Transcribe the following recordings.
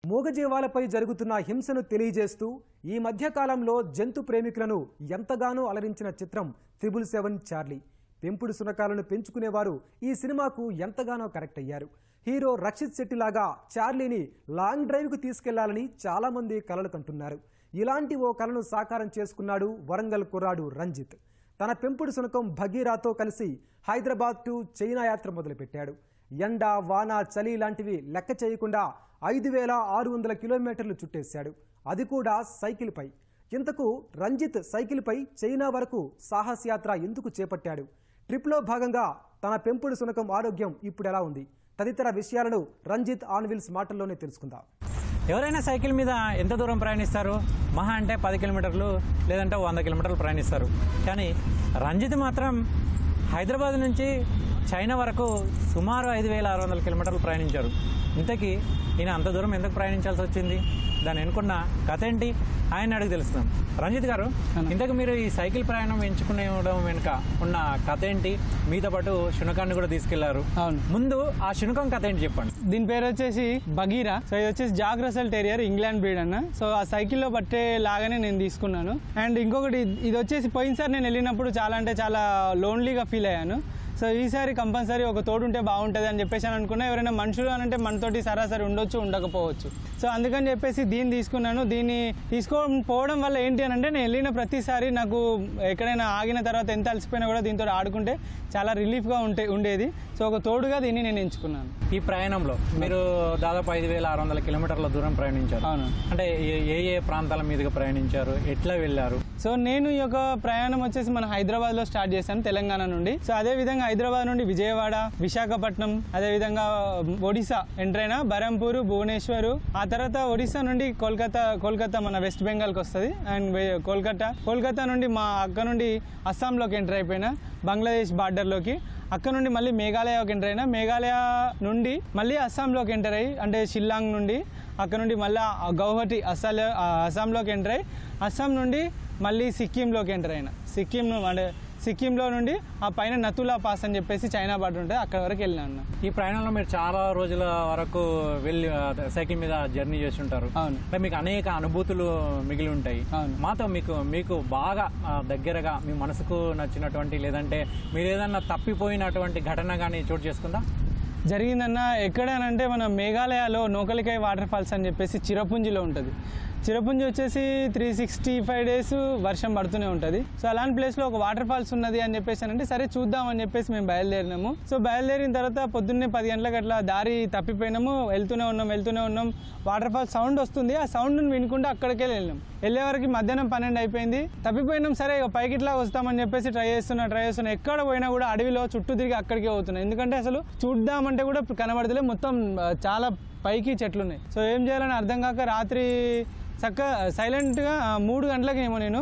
మూగజీవాలపై జరుగుతున్న హింసను తెలియజేస్తూ ఈ మధ్య కాలంలో జంతు ప్రేమికులను ఎంతగానో అలరించిన చిత్రం త్రిబుల్ సెవెన్ చార్లీ పెంపుడు సునకాలను పెంచుకునేవారు ఈ సినిమాకు ఎంతగానో కనెక్ట్ అయ్యారు హీరో రక్షిత్ శెట్టి లాగా చార్లీని లాంగ్ డ్రైవ్కు తీసుకెళ్లాలని చాలా మంది కలలు కంటున్నారు ఇలాంటి ఓ కలను సాకారం చేసుకున్నాడు వరంగల్ కుర్రాడు రంజిత్ తన పెంపుడు సునకం భగీరాతో కలిసి హైదరాబాద్ టు చైనా యాత్ర మొదలుపెట్టాడు ఎండ వాన చలి లాంటివి లెక్క చేయకుండా ఐదు వేల ఆరు వందల కిలోమీటర్లు చుట్టేశాడు అది కూడా సైకిల్పై ఇంతకు రంజిత్ సైకిల్పై చైనా వరకు సాహసయాత్ర ఎందుకు చేపట్టాడు ట్రిప్లో భాగంగా తన పెంపుడు సునకం ఆరోగ్యం ఇప్పుడు ఎలా ఉంది తదితర విషయాలను రంజిత్ ఆన్విల్స్ మాటల్లోనే తెలుసుకుందాం ఎవరైనా సైకిల్ మీద ఎంత దూరం ప్రయాణిస్తారు మహా అంటే పది కిలోమీటర్లు లేదంటే వంద కిలోమీటర్లు ప్రయాణిస్తారు కానీ రంజిత్ మాత్రం హైదరాబాద్ నుంచి చైనా వరకు సుమారు ఐదు వేల ఆరు వందల కిలోమీటర్లు ప్రయాణించారు ఇంతకీ ఈయన అంత దూరం ఎందుకు ప్రయాణించాల్సి వచ్చింది దాన్ని ఎన్నుకున్న కథ ఏంటి ఆయన అడిగి తెలుస్తున్నాం రంజిత్ గారు ఇంతకు మీరు ఈ సైకిల్ ప్రయాణం ఎంచుకునేవడం వెనుక ఉన్న కథ ఏంటి మీతో పాటు శునకాన్ని కూడా తీసుకెళ్లారు అవును. ముందు ఆ శునకం కథ ఏంటి చెప్పండి దీని పేరు వచ్చేసి బగీరా సో ఇది వచ్చేసి Jack Russell terrier England breed అన్న సో ఆ సైకిల్లో పట్టే లాగానే నేను తీసుకున్నాను అండ్ ఇంకొకటి ఇది వచ్చేసి పోయినసారి నేను వెళ్ళినప్పుడు చాలా అంటే చాలా లోన్లీగా ఫీల్ అయ్యాను సో ఈసారి కంపల్సరీ ఒక తోడు ఉంటే బాగుంటుంది అని చెప్పేసి అని అనుకున్నా ఎవరైనా మనుషులు అని అంటే మనతోటి సరాసరి ఉండొచ్చు ఉండకపోవచ్చు సో అందుకని చెప్పేసి దీన్ని తీసుకున్నాను దీన్ని తీసుకోకపోవడం వల్ల ఏంటి అని అంటే నేను వెళ్ళిన ప్రతిసారి నాకు ఎక్కడైనా ఆగిన తర్వాత ఎంత అలసిపోయినా కూడా దీంతో ఆడుకుంటే చాలా రిలీఫ్గా ఉంటే ఉండేది సో ఒక తోడుగా దీన్ని నేను ఎంచుకున్నాను ఈ ప్రయాణంలో మీరు దాదాపు ఐదు వేల ఆరు వందల కిలోమీటర్ల దూరం ప్రయాణించారు అవును. అంటే ఏ- ఏ ఏ ప్రాంతాల మీదుగా ప్రయాణించారు ఎట్లా వెళ్ళారు సో నేను ఈ యొక్క ప్రయాణం వచ్చేసి మన హైదరాబాద్ లో స్టార్ట్ చేశాను తెలంగాణ నుండి సో అదే విధంగా హైదరాబాద్ నుండి విజయవాడ విశాఖపట్నం అదే విధంగా ఒడిశా ఎంటర్ అయినా బరంపూర్ భువనేశ్వర్ ఆ తర్వాత ఒడిశా నుండి కోల్కతా కోల్కతా మన వెస్ట్ బెంగాల్ కి వస్తుంది అండ్ వే- కోల్కతా కోల్కతా నుండి మా అక్క నుండి అస్సాంలోకి ఎంటర్ అయిపోయినా బంగ్లాదేశ్ బార్డర్లోకి అక్కడ నుండి మళ్ళీ మేఘాలయకి ఎంటర్ అయినా మేఘాలయ నుండి మళ్ళీ అస్సాంలోకి ఎంటర్ అయ్యి అంటే షిల్లాంగ్ నుండి అక్కడ నుండి మళ్ళీ గౌహటి అస్సాం అస్సాంలోకి ఎంటర్ అయ్యి అస్సాం నుండి మళ్ళీ సిక్కింలోకి ఎంటర్ అయినా సిక్కిం ను- అంటే సిక్కింలో నుండి ఆ పైన నతులా పాస్ అని చెప్పేసి చైనా బార్డర్ ఉంటుంది అక్కడ వరకు వెళ్ళినా అన్న ఈ ప్రయాణంలో మీరు చాలా రోజుల వరకు వెళ్ళి ఆ, సైకిల్ మీద జర్నీ చేసి ఉంటారు అవును. అంటే మీకు అనేక అనుభూతులు మిగిలి ఉంటాయి అవును. మాతో మీకు మీకు బాగా ఆ, దగ్గరగా మీ మనసుకు నచ్చినటువంటి లేదంటే మీరు ఏదన్నా తప్పిపోయినటువంటి ఘటన కానీ చోటు చేసుకుందా జరిగిందన్న ఎక్కడనంటే మన మేఘాలయలో నోకలికాయ వాటర్ ఫాల్స్ అని చెప్పేసి చిరపుంజిలో ఉంటుంది చిరపుంజి వచ్చేసి త్రీ సిక్స్టీ ఫైవ్ డేస్ వర్షం పడుతూనే ఉంటుంది సో అలాంటి ప్లేస్లో ఒక వాటర్ ఫాల్స్ ఉన్నది అని చెప్పేసి అంటే సరే చూద్దాం అని చెప్పేసి మేము బయలుదేరినాము సో బయలుదేరిన తర్వాత పొద్దున్నే పది గంటలకు అట్లా దారి తప్పిపోయినాము వెళ్తూనే ఉన్నాం వెళ్తూనే ఉన్నాం వాటర్ ఫాల్ సౌండ్ వస్తుంది ఆ సౌండ్ వినుకుంటూ అక్కడికే వెళ్ళినాం వెళ్ళే వరకు మధ్యాహ్నం పన్నెండు అయిపోయింది తప్పిపోయినాం సరే ఇక పైకి ఇట్లా వస్తామని చెప్పేసి ట్రై చేస్తున్నా ట్రై చేస్తున్నా ఎక్కడ పోయినా కూడా అడవిలో చుట్టూ తిరిగి అక్కడికే పోతున్నాయి ఎందుకంటే అసలు చూద్దామంటే కూడా కనబడతలే మొత్తం ఆ, చాలా పైకి చెట్లు ఉన్నాయి సో ఏం చేయాలని అర్థం కాక రాత్రి చక్క సైలెంట్గా ఆ, మూడు గంటలకు ఏమో నేను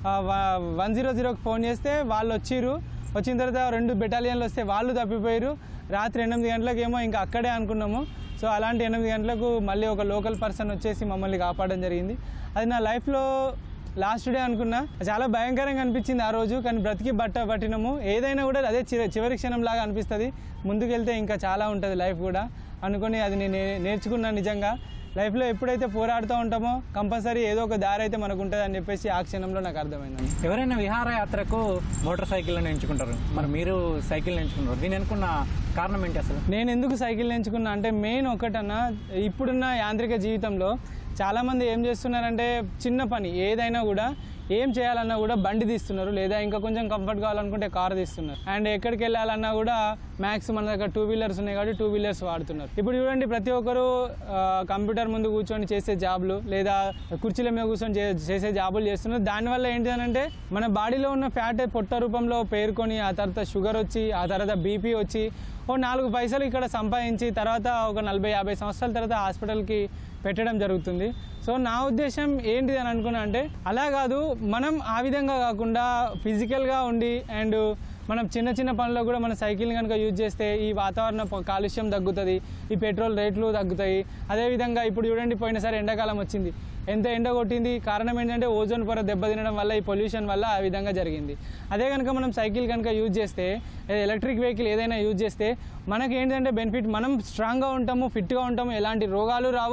వన్ జీరో జీరోకి ఫోన్ చేస్తే వాళ్ళు వచ్చిర్రు వచ్చిన తర్వాత రెండు బెటాలియన్లు వస్తే వాళ్ళు తప్పిపోయారు రాత్రి ఎనిమిది గంటలకు ఏమో ఇంకా అక్కడే అనుకున్నాము సో అలాంటి ఎనిమిది గంటలకు మళ్ళీ ఒక లోకల్ పర్సన్ వచ్చేసి మమ్మల్ని కాపాడడం జరిగింది అది నా లైఫ్లో లాస్ట్ డే అనుకున్నా చాలా భయంకరంగా అనిపించింది ఆ రోజు కానీ బ్రతికి బట్ట పట్టినము ఏదైనా కూడా అదే చివ చివరి క్షణం లాగా అనిపిస్తుంది ముందుకెళ్తే ఇంకా చాలా ఉంటుంది లైఫ్ కూడా అనుకొని అది నేను నే- నేర్చుకున్నా నిజంగా లైఫ్లో ఎప్పుడైతే పోరాడుతూ ఉంటామో కంపల్సరీ ఏదో ఒక దారి అయితే మనకు ఉంటుంది అని చెప్పేసి ఆ క్షణంలో నాకు అర్థమైంది ఎవరైనా విహారయాత్రకు మోటార్ సైకిల్ని ఎంచుకుంటారు మరి మీరు సైకిల్ ఎంచుకున్నారు దీని అనుకున్న కారణం ఏంటి అసలు నేను ఎందుకు సైకిల్ ఎంచుకున్నా అంటే మెయిన్ ఒకటన్నా ఇప్పుడున్న యాంత్రిక జీవితంలో చాలామంది ఏం చేస్తున్నారంటే చిన్న పని ఏదైనా కూడా ఏం చేయాలన్నా కూడా బండి తీస్తున్నారు లేదా ఇంకా కొంచెం కంఫర్ట్ కావాలనుకుంటే కార్ తీస్తున్నారు అండ్ ఎక్కడికి వెళ్ళాలన్నా కూడా మ్యాక్స్ మన దగ్గర టూ వీలర్స్ ఉన్నాయి కాబట్టి టూ వీలర్స్ వాడుతున్నారు ఇప్పుడు చూడండి ప్రతి ఒక్కరు ఆ, కంప్యూటర్ ముందు కూర్చొని చేసే జాబ్లు లేదా కుర్చీల మీద కూర్చొని చే- చేసే జాబులు చేస్తున్నారు దానివల్ల ఏంటి అని అంటే మన బాడీలో ఉన్న ఫ్యాట్ పొట్ట రూపంలో పేరుకొని ఆ తర్వాత షుగర్ వచ్చి ఆ తర్వాత బీపీ వచ్చి ఓ నాలుగు పైసలు ఇక్కడ సంపాదించి తర్వాత ఒక నలభై యాభై సంవత్సరాల తర్వాత హాస్పిటల్కి పెట్టడం జరుగుతుంది సో నా ఉద్దేశం ఏంటిది అని అనుకున్నా అంటే అలా కాదు మనం ఆ విధంగా కాకుండా ఫిజికల్గా ఉండి అండ్ మనం చిన్న చిన్న పనుల్లో కూడా మన సైకిల్ కనుక యూజ్ చేస్తే ఈ వాతావరణ ప- కాలుష్యం తగ్గుతుంది ఈ పెట్రోల్ రేట్లు తగ్గుతాయి అదేవిధంగా ఇప్పుడు చూడండి పోయినసారి ఎండాకాలం వచ్చింది ఎంత ఎండ కొట్టింది కారణం ఏంటంటే ఓజోన్ పొర దెబ్బతినడం వల్ల ఈ పొల్యూషన్ వల్ల ఆ విధంగా జరిగింది అదే కనుక మనం సైకిల్ కనుక యూజ్ చేస్తే లేదా ఎలక్ట్రిక్ వెహికల్ ఏదైనా యూజ్ చేస్తే మనకి ఏంటంటే బెనిఫిట్ మనం స్ట్రాంగ్గా ఉంటాము ఫిట్గా ఉంటాము ఎలాంటి రోగాలు రావు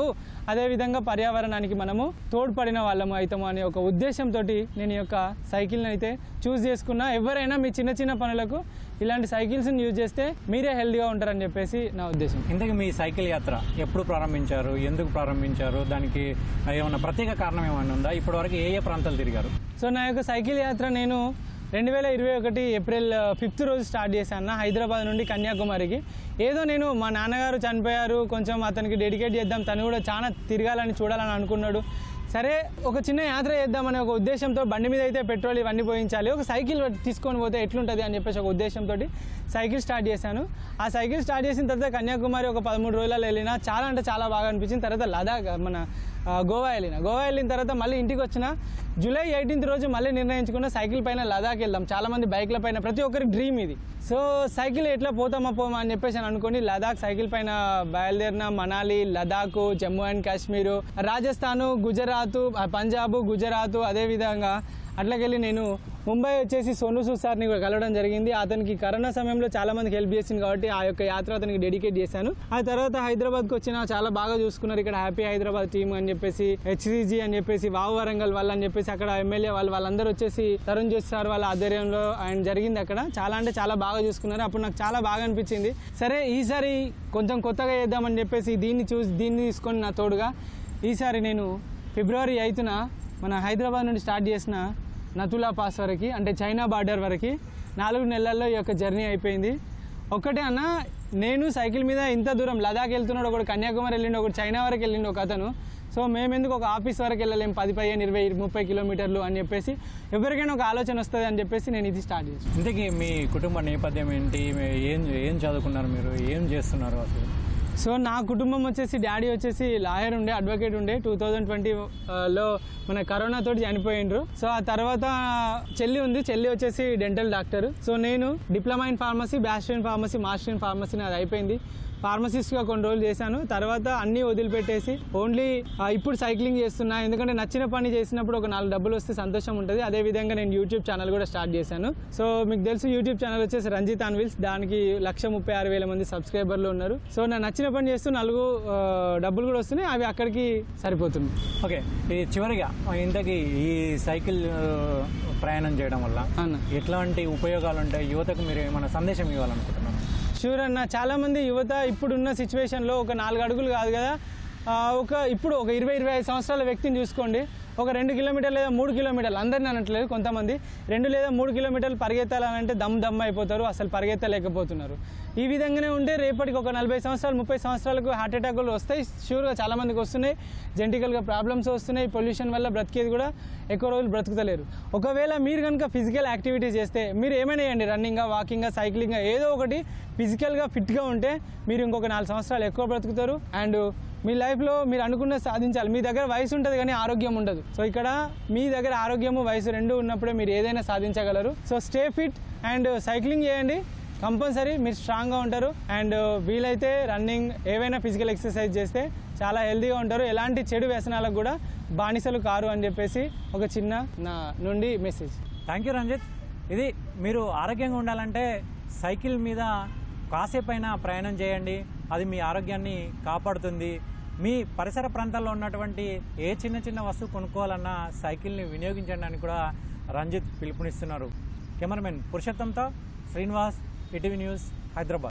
అదేవిధంగా పర్యావరణానికి మనము తోడ్పడిన వాళ్ళము అవుతాము అనే ఒక ఉద్దేశంతో నేను ఈ యొక్క సైకిల్ని అయితే చూస్ చేసుకున్నా ఎవరైనా మీ చిన్న చిన్న పనులకు ఇలాంటి సైకిల్స్ని యూజ్ చేస్తే మీరే హెల్తీగా ఉంటారని చెప్పేసి నా ఉద్దేశం ఇంతకీ మీ సైకిల్ యాత్ర ఎప్పుడు ప్రారంభించారు ఎందుకు ప్రారంభించారు దానికి ఏమైనా ప్రత్యేక కారణం ఏమైనా ఉందా ఇప్పటివరకు ఏ ఏ ప్రాంతాలు తిరిగారు సో నా యొక్క సైకిల్ యాత్ర నేను రెండు వేల ఇరవై ఒకటి ఏప్రిల్ ఫిఫ్త్ రోజు స్టార్ట్ చేశాను హైదరాబాద్ నుండి కన్యాకుమారికి ఏదో నేను మా నాన్నగారు చనిపోయారు కొంచెం అతనికి డెడికేట్ చేద్దాం తను కూడా చాలా తిరగాలని చూడాలని అనుకున్నాడు సరే ఒక చిన్న యాత్ర చేద్దామనే ఒక ఉద్దేశంతో బండి మీద అయితే పెట్రోల్ ఇవన్నీ పోయించాలి ఒక సైకిల్ తీసుకొని పోతే ఎట్లుంటుంది అని చెప్పేసి ఒక ఉద్దేశంతో సైకిల్ స్టార్ట్ చేశాను ఆ సైకిల్ స్టార్ట్ చేసిన తర్వాత కన్యాకుమారి ఒక పదమూడు రోజులలో వెళ్ళిన చాలా అంటే చాలా బాగా అనిపించింది తర్వాత లదాఖ్ మన ఆ, గోవా వెళ్ళిన గోవా వెళ్ళిన తర్వాత మళ్ళీ ఇంటికి వచ్చిన జూలై ఎయిటీన్త్ రోజు మళ్ళీ నిర్ణయించుకున్న సైకిల్ పైన లదాఖ్ వెళ్దాం చాలా మంది బైక్ల పైన ప్రతి ఒక్కరి డ్రీమ్ ఇది సో సైకిల్ ఎట్లా పోతామా పోమా అని చెప్పేసి అని అనుకుని లదాఖ్ సైకిల్ పైన బయలుదేరిన మనాలి లదాఖ్ జమ్మూ అండ్ కాశ్మీరు రాజస్థాన్ గుజరాత్ పంజాబ్ గుజరాత్ అదేవిధంగా అట్లకెళ్ళి నేను ముంబై వచ్చేసి సోను సూద్ సార్ని కూడా కలవడం జరిగింది అతనికి కరోనా సమయంలో చాలా మందికి హెల్ప్ చేసింది కాబట్టి ఆ యొక్క యాత్ర అతనికి డెడికేట్ చేశాను ఆ తర్వాత హైదరాబాద్కి వచ్చిన చాలా బాగా చూసుకున్నారు ఇక్కడ హ్యాపీ హైదరాబాద్ టీమ్ అని చెప్పేసి హెచ్సిజీ అని చెప్పేసి వావు వరంగల్ వాళ్ళు అని చెప్పేసి అక్కడ ఎమ్మెల్యే వాళ్ళు వాళ్ళందరూ వచ్చేసి తరుణ్ జోషి సార్ వాళ్ళ ఆధ్వర్యంలో ఆయన జరిగింది అక్కడ చాలా అంటే చాలా బాగా చూసుకున్నారు అప్పుడు నాకు చాలా బాగా అనిపించింది సరే ఈసారి కొంచెం కొత్తగా చేద్దామని చెప్పేసి దీన్ని చూసి దీన్ని తీసుకొని నా తోడుగా ఈసారి నేను ఫిబ్రవరి ఎయిత్న మన హైదరాబాద్ నుండి స్టార్ట్ చేసిన నతులా పాస్ వరకు అంటే చైనా బార్డర్ వరకు నాలుగు నెలల్లో ఈ యొక్క జర్నీ అయిపోయింది ఒక్కటే అన్న నేను సైకిల్ మీద ఇంత దూరం లదాఖ్ వెళ్తున్నాడు ఒకడు కన్యాకుమారి వెళ్ళిండు ఒకడు చైనా వరకు వెళ్ళిండు ఒక అతను సో మేము ఎందుకు ఒక ఆఫీస్ వరకు వెళ్ళలేం పది పదిహేను ఇరవై ముప్పై కిలోమీటర్లు అని చెప్పేసి ఎవరికైనా ఒక ఆలోచన వస్తుంది అని చెప్పేసి నేను ఇది స్టార్ట్ చేసాను ఇంతకీ మీ కుటుంబ నేపథ్యం ఏంటి మీ- ఏం ఏం చదువుకున్నారు మీరు ఏం చేస్తున్నారు అసలు సో నా కుటుంబం వచ్చేసి డాడీ వచ్చేసి లాయర్ ఉండే అడ్వకేట్ ఉండే టూ థౌజండ్ ట్వంటీ లో మన కరోనా తోటి చనిపోయిండ్రు సో ఆ తర్వాత చెల్లి ఉంది చెల్లి వచ్చేసి డెంటల్ డాక్టర్ సో నేను diploma in pharmacy bachelor in pharmacy master in pharmacy నాది అయిపోయింది ఫార్మసిస్ట్గా కొన్ని రోజులు చేశాను తర్వాత అన్నీ వదిలిపెట్టేసి ఓన్లీ ఇప్పుడు సైక్లింగ్ చేస్తున్నా ఎందుకంటే నచ్చిన పని చేసినప్పుడు ఒక నాలుగు డబ్బులు వస్తే సంతోషం ఉంటుంది అదేవిధంగా నేను యూట్యూబ్ ఛానల్ కూడా స్టార్ట్ చేశాను సో మీకు తెలుసు యూట్యూబ్ ఛానల్ వచ్చేసి రంజిత్ అన్విల్స్ దానికి లక్ష ముప్పై ఆరు వేల మంది సబ్స్క్రైబర్లు ఉన్నారు సో నా నచ్చిన పని చేస్తూ నాలుగు ఆ, డబ్బులు కూడా వస్తున్నాయి అవి అక్కడికి సరిపోతుంది ఓకే ఈ చివరిగా ఇంతకీ ఈ సైకిల్ ఆ, ప్రయాణం చేయడం వల్ల అన్న ఎట్లాంటి ఉపయోగాలు ఉంటాయి యువతకు మీరు ఏమైనా సందేశం ఇవ్వాలనుకుంటున్నారు షూర్ అన్న చాలామంది యువత ఇప్పుడున్న సిచ్యువేషన్లో ఒక నాలుగు అడుగులు కాదు కదా ఆ, ఒక ఇప్పుడు ఒక ఇరవై ఇరవై ఐదు సంవత్సరాల వ్యక్తిని చూసుకోండి ఒక రెండు కిలోమీటర్లు లేదా మూడు కిలోమీటర్లు అందరిని అనట్లేదు కొంతమంది రెండు లేదా మూడు కిలోమీటర్లు పరిగెత్తాలంటే దమ్ దమ్ అయిపోతారు అసలు పరిగెత్తలేకపోతున్నారు ఈ విధంగానే ఉంటే రేపటికి ఒక నలభై సంవత్సరాలు ముప్పై సంవత్సరాలకు హార్ట్ అటాక్లు వస్తాయి షూర్గా చాలామందికి వస్తున్నాయి జెంటికల్గా ప్రాబ్లమ్స్ వస్తున్నాయి పొల్యూషన్ వల్ల బ్రతికేది కూడా ఎక్కువ రోజులు బ్రతుకుతలేరు ఒకవేళ మీరు కనుక ఫిజికల్ యాక్టివిటీ చేస్తే మీరు ఏమైనా చేయండి రన్నింగ్గా వాకింగ్గా సైక్లింగ్గా ఏదో ఒకటి ఫిజికల్గా ఫిట్గా ఉంటే మీరు ఇంకొక నాలుగు సంవత్సరాలు ఎక్కువ బ్రతుకుతారు అండ్ మీ లైఫ్లో మీరు అనుకున్నది సాధించాలి మీ దగ్గర వయసు ఉంటుంది కానీ ఆరోగ్యం ఉండదు సో ఇక్కడ మీ దగ్గర ఆరోగ్యము వయసు రెండు ఉన్నప్పుడే మీరు ఏదైనా సాధించగలరు so stay fit and cycling చేయండి కంపల్సరీ మీరు స్ట్రాంగ్గా ఉంటారు అండ్ వీలైతే రన్నింగ్ ఏవైనా ఫిజికల్ ఎక్సర్సైజ్ చేస్తే చాలా హెల్తీగా ఉంటారు ఎలాంటి చెడు వ్యసనాలకు కూడా బానిసలు కారు అని చెప్పేసి ఒక చిన్న నా నుండి మెసేజ్ థ్యాంక్ యూ రంజిత్ ఇది మీరు ఆరోగ్యంగా ఉండాలంటే సైకిల్ మీద కాసేపైనా ప్రయాణం చేయండి అది మీ ఆరోగ్యాన్ని కాపాడుతుంది మీ పరిసర ప్రాంతాల్లో ఉన్నటువంటి ఏ చిన్న చిన్న వస్తువు కొనుక్కోవాలన్నా సైకిల్ని వినియోగించండి అని కూడా రంజిత్ పిలుపునిస్తున్నారు కెమెరామెన్ పురుషోత్తంతో శ్రీనివాస్ ఈటీవీ న్యూస్ హైదరాబాద్